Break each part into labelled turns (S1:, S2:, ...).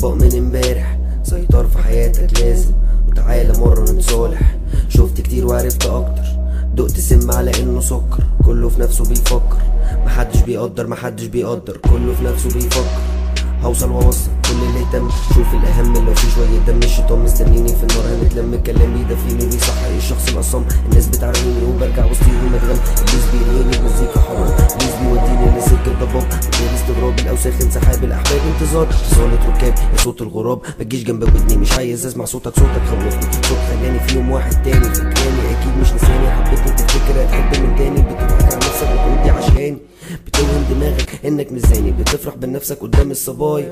S1: طبق من امبارح سيطر في حياتك لازم وتعالى مرة نتصالح شفت كتير وعرفت اكتر دقت سم على انه سكر كله في نفسه بيفكر محدش بيقدر محدش بيقدر كله في نفسه بيفكر هوصل واوصل كل اللي يهتم شوف الاهم لو في شويه دم الشيطان مستنيني في النار هنتلم كلام بيدفيني وبيصحي الشخص الاصم الناس بتعرفني وبرجع وسطيهم اتغم ابليس بيريني المزيكا حرام ابليس بيوديني لسكه ضباب غير استغراب الاوساخ انسحاب الاحباب انتظار اتصالة ركاب يا صوت الغراب ما تجيش جنب ودني مش عايز اسمع صوتك صوتك خوفني صوت خلاني في يوم واحد تاني فكراني اكيد مش نساني حبيتني تفتكر هتحب من تاني بتضحك على نفسك وتقول دي عشاني بتوهم دماغك انك مش زاني بتفرح بنفسك قدام الصبايا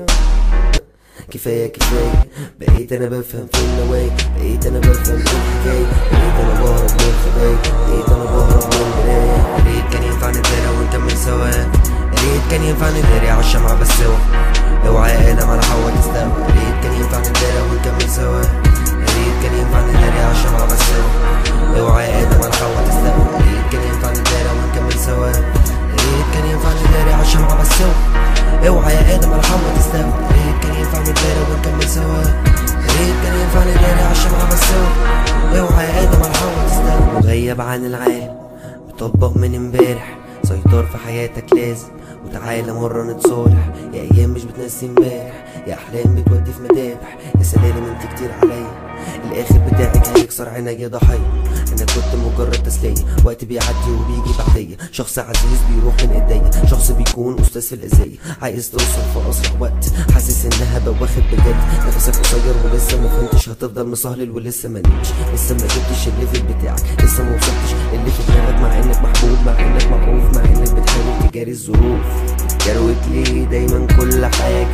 S1: كفاية كفاية بقيت انا بفهم في النوايا بقيت انا بفهم في الحكاية بقيت انا بهرب من الخبايا بقيت انا بهرب من المراية يا ريت كان ينفع نتدارى ونكمل سوا يا ريت كان ينفع نداري على الشمعة بس سوا اوعى يا ادم على حوا تستوى يا ريت كان ينفع نتدارى ونكمل سوا يا ريت كان ينفع نداري على الشمعة بس سوا اوعى يا ادم على حوا تستوى يا ريت كان ينفع ندارى ونكمل سوا يا ريت كان ينفع نداري على الشمعة بس سوا اوعى يا ادم على حوا تستوى يا ريت كان ينفع نداري ونكمل سوا يا ريت كان ينفع نداري على الشمعة بس سوا اوعى يا ادم على حوا تستوى مغيب عن العالم مطبق من امبارح سيطر في حياتك لازم وتعالى مرة نتصالح يا ايام مش بتنسي امبارح يا احلام بتودي في مذابح يا سلالم انت كتير عليا الاخر بتاعك هيكسر عيني يا ضحية انا كنت مجرد تسلية وقت بيعدي وبيجي بعديا شخص عزيز بيروح من ايديا شخص بيكون استاذ في الاذية عايز توصل في اسرع وقت حاسس انها بواخد بجد نفسك قصير ولسه ما فهمتش هتفضل مصهلل ولسه ما نمتش لسه ما جبتش الليفل بتاعك لسه ما وصلتش اللي في دماغك مع انك محبوب مع انك معروف مع انك بتحاول تجاري الظروف كروت ليه دايما كل حاجة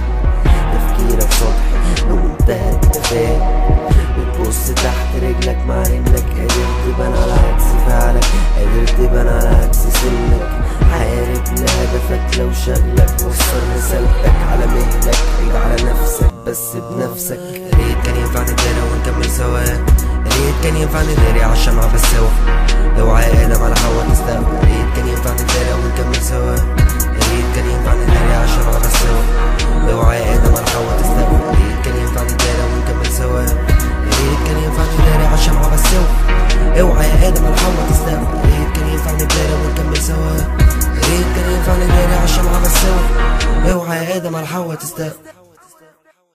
S1: تفكيرك سطحي بمنتهى التفاهة بتبص تحت رجلك مع انك قادر تبان على عكس فعلك قادر تبان على عكس سنك حارب لهدفك لو شغلك وصل رسالتك على مهلك عيد على نفسك بس بنفسك يا ريت كان ينفع نداري ونكمل سوا يا ريت كان ينفع نداري على الشمعة بس سوا اوعى يا ادم على حوا تستوى يا ريت كان ينفع نداري ونكمل سوا يا ريت كان ينفع نداري على الشمعة بس سوا اوعى يا ادم على حوا تستوى يا ريت كان ينفع نداري ونكمل سوا يا ريت كان ينفع نداري على الشمعة بس سوا اوعى يا ادم على حوا تستوى يا ريت كان ينفع نداري ونكمل سوا يا ريت كان ينفع نداري على الشمعة بس سوا اوعى يا ادم على حوا تستوى